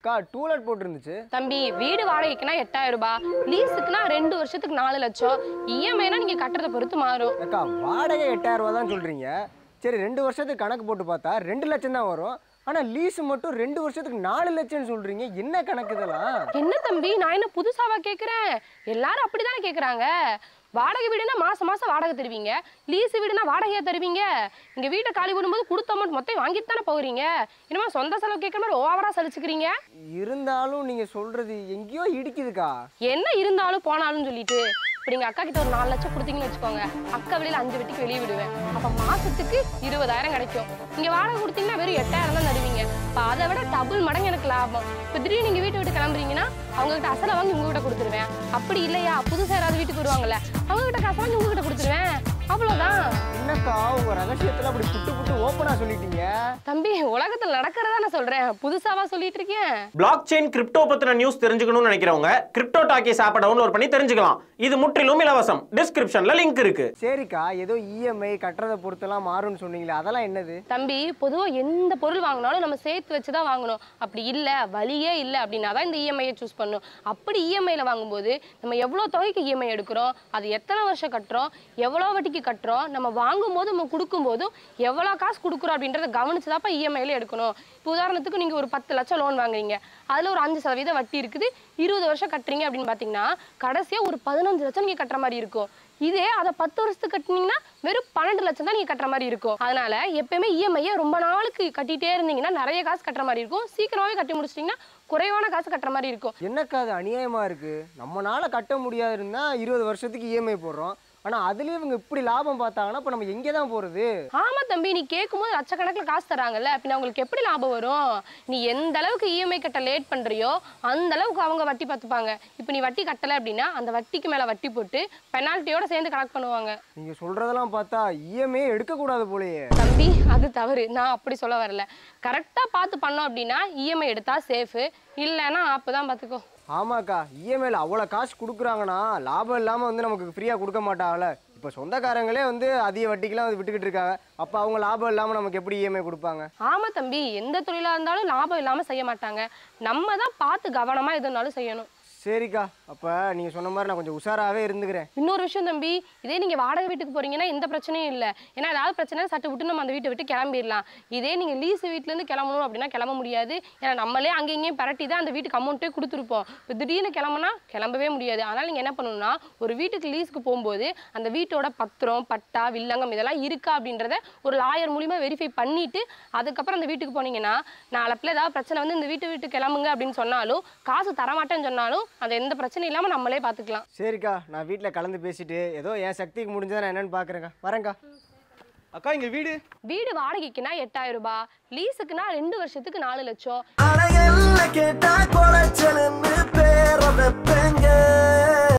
அக்கா டூலெட் போட்டிருந்துச்சு தம்பி வீடு வாடகைக்குனா எட்டாயிரம் ரூபாய் லீஸுக்குனா ரெண்டு வருஷத்துக்கு நாலு லட்சம் இஎம்ஐனா நீங்க கட்டுறதை பொறுத்து மாறும் அக்கா வாடகை எட்டாயிரம் ரூபா தான் சொல்கிறீங்க சரி ரெண்டு வருஷத்துக்கு கணக்கு போட்டு பார்த்தா ரெண்டு லட்சம் தான் வரும் ஆனால் லீஸ் மட்டும் ரெண்டு வருஷத்துக்கு நாலு லட்சம்னு சொல்கிறீங்க என்ன கணக்கு இதெல்லாம் என்ன தம்பி நான் என்ன புதுசாவா கேக்குறேன் எல்லாரும் அப்படிதானே கேக்குறாங்க வாடகை வீடுனா மாசம் மாசம் வாடகை தருவீங்க லீஸ் வீடுனா வாடகையா தருவீங்க இங்க வீட்டை காலி பண்ணும்போது கொடுத்த அமௌண்ட் மொத்தம் வாங்கிட்டு தானே போகிறீங்க என்னமா சொந்த செலவு கேட்குற மாதிரி ஓவரா சலிச்சுக்கிறீங்க இருந்தாலும் நீங்கள் சொல்கிறது எங்கேயோ இடிக்குதுக்கா என்ன இருந்தாலும் போனாலும் சொல்லிட்டு இப்ப நீங்க அக்கா கிட்ட ஒரு நாலு லட்சம் கொடுத்தீங்கன்னு வச்சுக்கோங்க அக்கா வெளியில அஞ்சு வெட்டிக்கு வெளியே விடுவேன் அப்ப மாசத்துக்கு இருபதாயிரம் கிடைக்கும் நீங்க வாடகை கொடுத்தீங்கன்னா வெறும் எட்டாயிரம் தான் தருவீங்க அப்ப அதை விட டபுள் மடங்கு எனக்கு லாபம் இப்ப திடீர்னு நீங்க வீட்டை விட்டு கிளம்புறீங்கன்னா அவங்க கிட்ட அசலை வாங்கி உங்ககிட்ட கொடுத்துருவேன் அப்படி இல்லையா புதுசா யாராவது வீட்டுக்கு வருவாங்கல்ல அவங்க கிட்ட காசு வாங்கி உங்ககிட்ட கொடுத்துருவேன் அவ்வளவுதான் என்னக்கா உங்க ரகசியத்தில் அப்படி புட்டு புட்டு ஓப்பனாக சொல்லிட்டீங்க தம்பி உலகத்துல நடக்கிறதா நான் சொல்றேன் புதுசாவா சொல்லிட்டு இருக்கேன் பிளாக் செயின் கிரிப்டோ பத்தின நியூஸ் தெரிஞ்சுக்கணும்னு நினைக்கிறவங்க கிரிப்டோ டாக்கிஸ் ஆப்பை டவுன்லோட் பண்ணி தெரிஞ்சுக்கலாம் இது முற்றிலும் இலவசம் டிஸ்கிரிப்ஷன்ல லிங்க் இருக்கு சரிக்கா ஏதோ இஎம்ஐ கட்டுறதை பொறுத்தெல்லாம் மாறும்னு சொன்னீங்களே அதெல்லாம் என்னது தம்பி பொதுவா எந்த பொருள் வாங்கினாலும் நம்ம சேர்த்து வச்சு தான் வாங்கணும் அப்படி இல்ல வழியே இல்லை அப்படின்னா தான் இந்த இஎம்ஐயை சூஸ் பண்ணணும் அப்படி இஎம்ஐல வாங்கும்போது நம்ம எவ்வளோ தொகைக்கு இஎம்ஐ எடுக்கிறோம் அது எத்தனை வருஷம் கட்டுறோம் எவ்வளோ வட்டிக்கு கட்டுறோம் நம்ம வாங்கும்போது நம்ம கொடுக்கும்போதும் எவ்வளோ காசு கொடுக்குறோம் அப்படின்றத கவனிச்சு தான்ப்பா இஎம்ஐல எடுக்கணும் இப்போ உதாரணத்துக்கு நீங்க ஒரு பத்து லட்சம் லோன் வாங்குறீங்க அதுல ஒரு அஞ்சு சதவீதம் வட்டி இருக்குது இருபது வருஷம் கட்டுறீங்க அப்படின்னு பார்த்தீங்கன்னா கடைசியா ஒரு பதினஞ்சு லட்சம் நீங்க கட்டுற மாதிரி இருக்கும் இதே அதை பத்து வருஷத்துக்கு கட்டினீங்கன்னா வெறும் பன்னெண்டு லட்சம் தான் நீங்க கட்டுற மாதிரி இருக்கும் அதனால எப்பயுமே இஎம்ஐயை ரொம்ப நாளுக்கு கட்டிட்டே இருந்தீங்கன்னா நிறைய காசு கட்டுற மாதிரி இருக்கும் சீக்கிரமாவே கட்டி முடிச்சிட்டிங்கன்னா குறைவான காசு கட்டுற மாதிரி இருக்கும் என்னக்கா அது அநியாயமா இருக்கு நம்மனால கட்ட முடியாது இருந்தா இருபது வருஷத்துக்கு இஎம்ஐ போடுறோம் ஆனா அதுலயே இவங்க இப்படி லாபம் பார்த்தாங்கன்னா இப்ப நம்ம எங்கே தான் போறது ஆமா தம்பி நீ கேட்கும்போது லட்சக்கணக்கில் காசு தராங்கல்ல பின்ன அவங்களுக்கு எப்படி லாபம் வரும் நீ எந்த அளவுக்கு இஎம்ஐ கட்ட லேட் பண்றியோ அந்த அளவுக்கு அவங்க வட்டி பார்த்துப்பாங்க இப்போ நீ வட்டி கட்டல அப்படின்னா அந்த வட்டிக்கு மேல வட்டி போட்டு பெனால்ட்டியோட சேர்ந்து கணக்கு பண்ணுவாங்க நீங்க சொல்றதெல்லாம் பார்த்தா இஎம்ஐ எடுக்க கூடாது போலயே தம்பி அது தவறு நான் அப்படி சொல்ல வரல கரெக்டா பார்த்து பண்ணோம் அப்படின்னா இஎம்ஐ எடுத்தா சேஃபு இல்லைன்னா அப்பதான் பார்த்துக்கோ ஆமாக்கா இஎம்ஐல அவ்வளோ காசு கொடுக்குறாங்கன்னா லாபம் இல்லாமல் வந்து நமக்கு ஃப்ரீயாக கொடுக்க மாட்டாங்கல்ல இப்போ சொந்தக்காரங்களே வந்து அதிக வட்டிக்கெல்லாம் வந்து விட்டுக்கிட்டு இருக்காங்க அப்போ அவங்க லாபம் இல்லாமல் நமக்கு எப்படி இஎம்ஐ கொடுப்பாங்க ஆமா தம்பி எந்த தொழிலா இருந்தாலும் லாபம் இல்லாம செய்ய மாட்டாங்க நம்ம தான் பார்த்து கவனமா எதுனாலும் செய்யணும் சரிக்கா அப்போ நீங்கள் சொன்ன மாதிரி நான் கொஞ்சம் உஷாராகவே இருந்துக்கிறேன் இன்னொரு விஷயம் தம்பி இதே நீங்க வாடகை வீட்டுக்கு போறீங்கன்னா எந்த பிரச்சனையும் இல்லை ஏன்னா ஏதாவது பிரச்சனை சட்டு விட்டு நம்ம அந்த வீட்டை விட்டு கிளம்பிடலாம் இதே நீங்க லீஸ் வீட்ல இருந்து கிளம்பணும் அப்படின்னா கிளம்ப முடியாது ஏன்னா நம்மளே அங்கே இங்கேயும் பரட்டி தான் அந்த வீட்டுக்கு அமௌண்ட்டே கொடுத்துருப்போம் இப்போ திடீர்னு கிளம்புனா கிளம்பவே முடியாது அதனால நீங்க என்ன பண்ணணும்னா ஒரு வீட்டுக்கு லீஸ்க்கு போகும்போது அந்த வீட்டோட பத்திரம் பட்டா வில்லங்கம் இதெல்லாம் இருக்கா அப்படின்றத ஒரு லாயர் மூலியமா வெரிஃபை பண்ணிட்டு அதுக்கப்புறம் அந்த வீட்டுக்கு போனீங்கன்னா நாளப்பில் ஏதாவது பிரச்சனை வந்து இந்த வீட்டு வீட்டு கிளம்புங்க அப்படின்னு சொன்னாலும் காசு தரமாட்டேன்னு சொன்னாலும் அது எந்த பிரச்சனையும் இல்லாம நம்மளே பார்த்துக்கலாம் சரிக்கா நான் வீட்டில் கலந்து பேசிட்டு ஏதோ என் சக்திக்கு முடிஞ்சதை நான் என்னன்னு பார்க்குறேங்க வரேங்க்கா அக்கா இங்க வீடு வீடு வாடகைக்குனா எட்டாயிரம் ரூபாய் லீஸுக்குனா ரெண்டு வருஷத்துக்கு நாலு லட்சம் அட என்ன கேட்டா குறைச்சலுன்னு பேர வைப்பேங்க